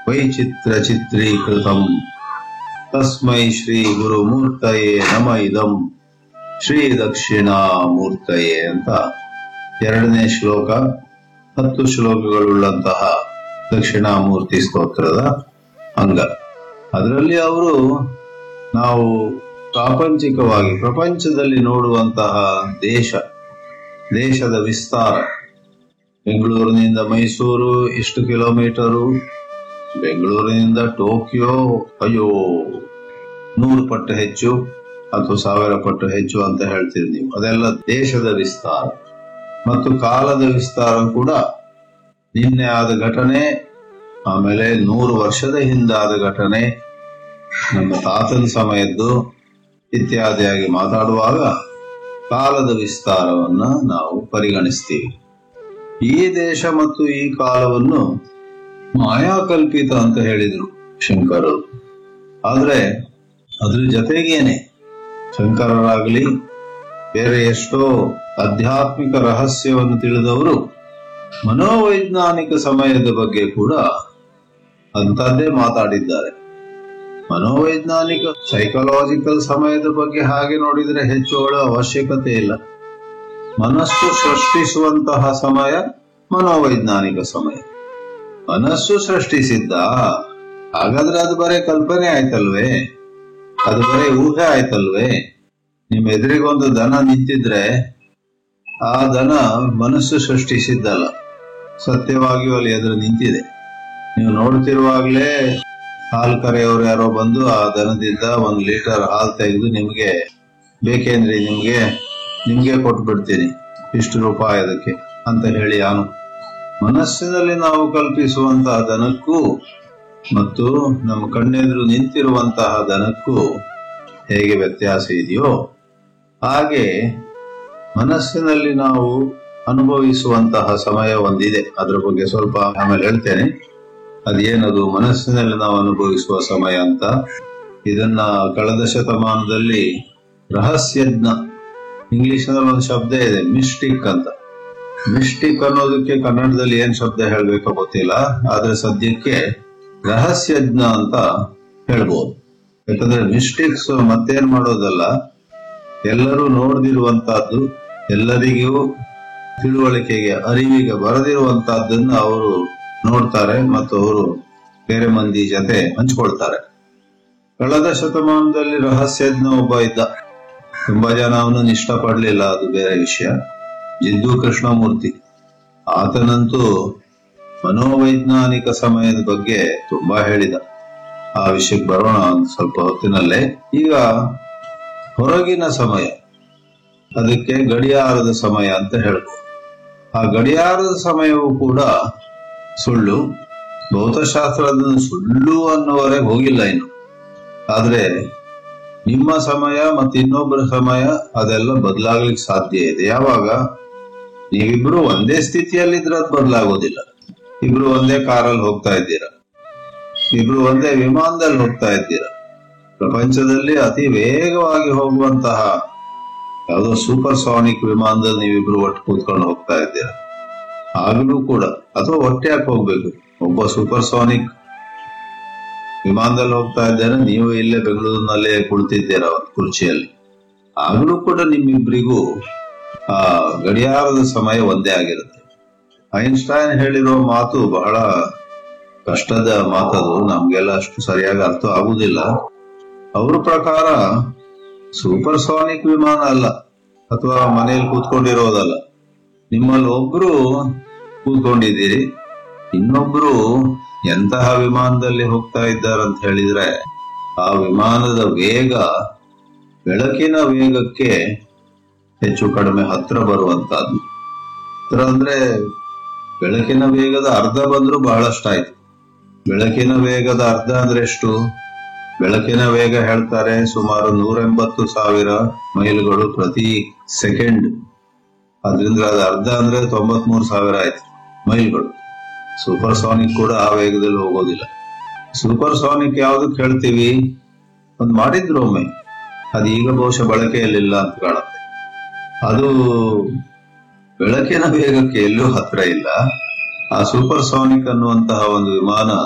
ವೈಚಿತ್ರ ಚಿತ್ರೀಕೃತಂ ತಸ್ಮೈ ಶ್ರೀ ಗುರುಮೂರ್ತಯೇ ನಮ ಇದಂ ಶ್ರೀ ದಕ್ಷಿಣಾಮೂರ್ತಯೇ ಅಂತ ಎರಡನೇ ಶ್ಲೋಕ ಹತ್ತು ಶ್ಲೋಕಗಳುಳ್ಳಂತಹ ದಕ್ಷಿಣಾಮೂರ್ತಿ ಸ್ತೋತ್ರದ ಅಂಗ ಅದರಲ್ಲಿ ಅವರು ನಾವು ಪ್ರಾಪಂಚಿಕವಾಗಿ ಪ್ರಪಂಚದಲ್ಲಿ ನೋಡುವಂತಹ ದೇಶ ದೇಶದ ವಿಸ್ತಾರ ಬೆಂಗಳೂರಿನಿಂದ ಮೈಸೂರು ಇಷ್ಟು ಕಿಲೋಮೀಟರು ಬೆಂಗಳೂರಿನಿಂದ ಟೋಕಿಯೋ ಅಯ್ಯೋ ನೂರು ಪಟ್ಟು ಹೆಚ್ಚು ಅಥವಾ ಸಾವಿರ ಪಟ್ಟು ಹೆಚ್ಚು ಅಂತ ಹೇಳ್ತೀರಿ ನೀವು ಅದೆಲ್ಲ ದೇಶದ ವಿಸ್ತಾರ ಮತ್ತು ಕಾಲದ ವಿಸ್ತಾರ ಕೂಡ ನಿನ್ನೆ ಆದ ಘಟನೆ ಆಮೇಲೆ ನೂರು ವರ್ಷದ ಹಿಂದಾದ ಘಟನೆ ನಮ್ಮ ತಾತನ ಸಮಯದ್ದು ಇತ್ಯಾದಿಯಾಗಿ ಮಾತಾಡುವಾಗ ಕಾಲದ ವಿಸ್ತಾರವನ್ನ ನಾವು ಪರಿಗಣಿಸ್ತೀವಿ ಈ ದೇಶ ಮತ್ತು ಈ ಕಾಲವನ್ನು ಮಾಯಾಕಲ್ಪಿತ ಅಂತ ಹೇಳಿದ್ರು ಶಂಕರರು ಆದ್ರೆ ಅದ್ರ ಜೊತೆಗೇನೆ ಶಂಕರರಾಗಲಿ ಬೇರೆ ಎಷ್ಟೋ ಆಧ್ಯಾತ್ಮಿಕ ರಹಸ್ಯವನ್ನು ತಿಳಿದವರು ಮನೋವೈಜ್ಞಾನಿಕ ಸಮಯದ ಬಗ್ಗೆ ಕೂಡ ಅಂತದ್ದೇ ಮಾತಾಡಿದ್ದಾರೆ ಮನೋವೈಜ್ಞಾನಿಕ ಸೈಕಲಾಜಿಕಲ್ ಸಮಯದ ಬಗ್ಗೆ ಹಾಗೆ ನೋಡಿದ್ರೆ ಹೆಚ್ಚು ಹೇಳೋ ಅವಶ್ಯಕತೆ ಇಲ್ಲ ಮನಸ್ಸು ಸೃಷ್ಟಿಸುವಂತಹ ಸಮಯ ಮನೋವೈಜ್ಞಾನಿಕ ಸಮಯ ಮನಸ್ಸು ಸೃಷ್ಟಿಸಿದ್ದ ಹಾಗಾದ್ರೆ ಅದು ಬರೇ ಕಲ್ಪನೆ ಆಯ್ತಲ್ವೇ ಅದು ಬರೇ ಊಹೆ ಆಯ್ತಲ್ವೇ ನಿಮ್ ಎದುರಿಗೊಂದು ದನ ನಿಂತಿದ್ರೆ ಆ ದನ ಮನಸ್ಸು ಸೃಷ್ಟಿಸಿದ್ದಲ್ಲ ಸತ್ಯವಾಗಿಯೂ ಅಲ್ಲಿ ಎದುರು ನಿಂತಿದೆ ನೀವು ನೋಡ್ತಿರುವಾಗ್ಲೇ ಹಾಲು ಕರೆಯವರು ಯಾರೋ ಬಂದು ಆ ದನದಿಂದ ಒಂದು ಲೀಟರ್ ಹಾಲು ತೆಗೆದು ನಿಮ್ಗೆ ಬೇಕೇನ್ರಿ ನಿಮ್ಗೆ ನಿಮ್ಗೆ ಕೊಟ್ಬಿಡ್ತೀನಿ ಇಷ್ಟು ರೂಪಾಯಿ ಅದಕ್ಕೆ ಅಂತ ಹೇಳಿ ಅವನು ಮನಸ್ಸಿನಲ್ಲಿ ನಾವು ಕಲ್ಪಿಸುವಂತಹ ದನಕ್ಕೂ ಮತ್ತು ನಮ್ಮ ಕಣ್ಣೆದುರು ನಿಂತಿರುವಂತಹ ದನಕ್ಕೂ ಹೇಗೆ ವ್ಯತ್ಯಾಸ ಇದೆಯೋ ಹಾಗೆ ಮನಸ್ಸಿನಲ್ಲಿ ನಾವು ಅನುಭವಿಸುವಂತಹ ಸಮಯ ಒಂದಿದೆ ಅದ್ರ ಬಗ್ಗೆ ಸ್ವಲ್ಪ ಆಮೇಲೆ ಹೇಳ್ತೇನೆ ಅದೇನದು ಮನಸ್ಸಿನಲ್ಲಿ ನಾವು ಅನುಭವಿಸುವ ಸಮಯ ಅಂತ ಇದನ್ನ ಕಳೆದ ಶತಮಾನದಲ್ಲಿ ರಹಸ್ಯಜ್ಞ ಇಂಗ್ಲಿಷ್ನಲ್ಲಿ ಒಂದು ಶಬ್ದ ಇದೆ ಮಿಸ್ಟಿಕ್ ಅಂತ ಮಿಸ್ಟಿಕ್ ಅನ್ನೋದಕ್ಕೆ ಕನ್ನಡದಲ್ಲಿ ಏನ್ ಶಬ್ದ ಹೇಳ್ಬೇಕೋ ಗೊತ್ತಿಲ್ಲ ಆದ್ರೆ ಸದ್ಯಕ್ಕೆ ರಹಸ್ಯಜ್ಞ ಅಂತ ಹೇಳ್ಬೋದು ಯಾಕಂದ್ರೆ ಮಿಸ್ಟಿಕ್ಸ್ ಮತ್ತೇನ್ ಮಾಡೋದಲ್ಲ ಎಲ್ಲರೂ ನೋಡ್ದಿರುವಂತಹದ್ದು ಎಲ್ಲರಿಗೂ ತಿಳುವಳಿಕೆಗೆ ಅರಿವಿಗೆ ಬರದಿರುವಂತಹದ್ದನ್ನ ಅವರು ನೋಡ್ತಾರೆ ಮತ್ತು ಅವರು ಬೇರೆ ಮಂದಿ ಜೊತೆ ಹಂಚ್ಕೊಳ್ತಾರೆ ಕಳೆದ ಶತಮಾನದಲ್ಲಿ ರಹಸ್ಯಜ್ಞ ಒಬ್ಬ ಇದ್ದ ತುಂಬಾ ಜನ ಅವನನ್ನು ಇಷ್ಟಪಡ್ಲಿಲ್ಲ ಅದು ಬೇರೆ ವಿಷಯ ಜಿದ್ದು ಕೃಷ್ಣಮೂರ್ತಿ ಆತನಂತೂ ಮನೋವೈಜ್ಞಾನಿಕ ಸಮಯದ ಬಗ್ಗೆ ತುಂಬಾ ಹೇಳಿದ ಆ ವಿಷಯಕ್ಕೆ ಬರೋಣ ಒಂದು ಸ್ವಲ್ಪ ಹೊತ್ತಿನಲ್ಲೇ ಈಗ ಹೊರಗಿನ ಸಮಯ ಅದಕ್ಕೆ ಗಡಿಯಾರದ ಸಮಯ ಅಂತ ಹೇಳ್ಬೋದು ಆ ಗಡಿಯಾರದ ಸಮಯವು ಕೂಡ ಸುಳ್ಳು ಭೌತಶಾಸ್ತ್ರದ ಸುಳ್ಳು ಅನ್ನುವರೆಗೆ ಹೋಗಿಲ್ಲ ಇನ್ನು ಆದ್ರೆ ನಿಮ್ಮ ಸಮಯ ಮತ್ತು ಇನ್ನೊಬ್ಬರ ಸಮಯ ಅದೆಲ್ಲ ಬದಲಾಗ್ಲಿಕ್ಕೆ ಸಾಧ್ಯ ಇದೆ ಯಾವಾಗ ನೀವಿಬ್ರು ಒಂದೇ ಸ್ಥಿತಿಯಲ್ಲಿದ್ರೆ ಅದು ಬದಲಾಗೋದಿಲ್ಲ ಇಬ್ರು ಒಂದೇ ಕಾರಲ್ಲಿ ಹೋಗ್ತಾ ಇದ್ದೀರಾ ಇಬ್ರು ಒಂದೇ ವಿಮಾನದಲ್ಲಿ ಹೋಗ್ತಾ ಇದ್ದೀರಾ ಪ್ರಪಂಚದಲ್ಲಿ ಅತಿ ವೇಗವಾಗಿ ಹೋಗುವಂತಹ ಯಾವುದೋ ಸೂಪರ್ ಸಾನಿಕ್ ವಿಮಾನದಲ್ಲಿ ನೀವಿಬ್ರು ಒಟ್ಟು ಕೂತ್ಕೊಂಡು ಹೋಗ್ತಾ ಇದ್ದೀರಾ ಆಗಲೂ ಕೂಡ ಅಥವಾ ಒಟ್ಟೆ ಯಾಕೆ ಹೋಗ್ಬೇಕು ಒಬ್ಬ ಸೂಪರ್ ಸಾನಿಕ್ ವಿಮಾನದಲ್ಲಿ ಹೋಗ್ತಾ ಇದ್ದೇನೆ ನೀವು ಇಲ್ಲೇ ಬೆಂಗಳೂರಿನಲ್ಲೇ ಕುಳಿತಿದ್ದೀರ ಒಂದು ಕುರ್ಚಿಯಲ್ಲಿ ಆಗಲೂ ಕೂಡ ನಿಮ್ಮಿಬ್ರಿಗೂ ಆ ಗಡಿಯಾರದ ಸಮಯ ಒಂದೇ ಆಗಿರುತ್ತೆ ಐನ್ಸ್ಟೈನ್ ಹೇಳಿರೋ ಮಾತು ಬಹಳ ಕಷ್ಟದ ಮಾತದು ನಮ್ಗೆಲ್ಲ ಅಷ್ಟು ಸರಿಯಾಗಿ ಅರ್ಥ ಆಗುದಿಲ್ಲ ಅವ್ರ ಪ್ರಕಾರ ಸೂಪರ್ ಸಾನಿಕ್ ವಿಮಾನ ಅಲ್ಲ ಅಥವಾ ಮನೆಯಲ್ಲಿ ಕೂತ್ಕೊಂಡಿರೋದಲ್ಲ ನಿಮ್ಮಲ್ಲಿ ಒಬ್ರು ಕೂತ್ಕೊಂಡಿದ್ದೀರಿ ಇನ್ನೊಬ್ರು ಎಂತಹ ವಿಮಾನದಲ್ಲಿ ಹೋಗ್ತಾ ಇದ್ದಾರಂತ ಹೇಳಿದ್ರೆ ಆ ವಿಮಾನದ ವೇಗ ಬೆಳಕಿನ ವೇಗಕ್ಕೆ ಹೆಚ್ಚು ಕಡಿಮೆ ಹತ್ರ ಬರುವಂತಹದ್ದು ಹತ್ರ ಅಂದ್ರೆ ಬೆಳಕಿನ ವೇಗದ ಅರ್ಧ ಬಂದ್ರೂ ಬಹಳಷ್ಟಾಯ್ತು ಬೆಳಕಿನ ವೇಗದ ಅರ್ಧ ಅಂದ್ರೆ ಎಷ್ಟು ಬೆಳಕಿನ ವೇಗ ಹೇಳ್ತಾರೆ ಸುಮಾರು ನೂರ ಎಂಬತ್ತು ಸಾವಿರ ಮೈಲುಗಳು ಪ್ರತಿ ಸೆಕೆಂಡ್ ಅದರಿಂದ ಅದು ಅರ್ಧ ಅಂದ್ರೆ ತೊಂಬತ್ ಮೂರು ಸಾವಿರ ಆಯ್ತು ಮೈಲ್ಗಳು ಸೂಪರ್ ಸಾನಿಕ್ ಕೂಡ ಆ ವೇಗದಲ್ಲಿ ಹೋಗೋದಿಲ್ಲ ಸೂಪರ್ ಸಾನಿಕ್ ಯಾವ್ದಕ್ ಹೇಳ್ತೀವಿ ಒಂದ್ ಮಾಡಿದ್ರು ಒಮ್ಮೆ ಅದು ಈಗ ಬಹುಶಃ ಬಳಕೆಯಲ್ಲಿಲ್ಲ ಅಂತ ಕಾಣುತ್ತೆ ಅದು ಬೆಳಕಿನ ವೇಗಕ್ಕೆ ಎಲ್ಲೂ ಹತ್ರ ಇಲ್ಲ ಆ ಸೂಪರ್ ಸಾನಿಕ್ ಅನ್ನುವಂತಹ ಒಂದು ವಿಮಾನ